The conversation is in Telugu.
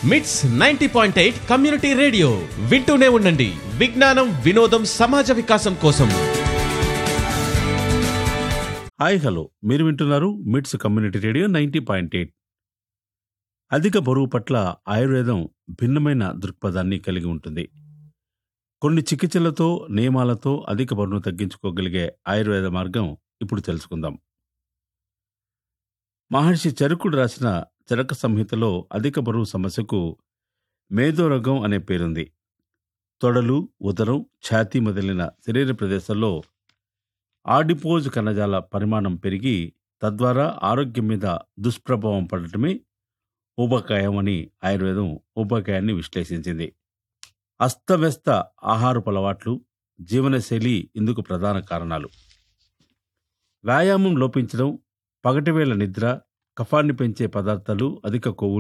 మిట్స్ ninety point eight community radio వింటూనే ఉండండి విజ్ఞానం వినోదం సమాజ వికాసం కోసం హాయ్ హలో మీరు వింటున్నారు MITS community radio ninety point eight అధిక బరువు పట్ల ఆయుర్వేదం భిన్నమైన దృక్పథాన్ని కలిగి ఉంటుంది కొన్ని చికిత్సలతో నియమాలతో అధిక బరువును తగ్గించుకోగలిగే ఆయుర్వేద మార్గం ఇప్పుడు తెలుసుకుందాం మహర్షి చరుకుడు రాసిన చరక సంహితలో అధిక బరువు సమస్యకు మేధోరగం అనే పేరుంది తొడలు ఉదరం ఛాతీ మొదలైన శరీర ప్రదేశాల్లో ఆడిపోజ్ కణజాల పరిమాణం పెరిగి తద్వారా ఆరోగ్యం మీద దుష్ప్రభావం పడటమే ఊబకాయం అని ఆయుర్వేదం ఊబకాయాన్ని విశ్లేషించింది అస్తవ్యస్త ఆహారపు అలవాట్లు జీవనశైలి ఇందుకు ప్రధాన కారణాలు వ్యాయామం లోపించడం పగటివేళ నిద్ర కఫాన్ని పెంచే పదార్థాలు అధిక కొవ్వు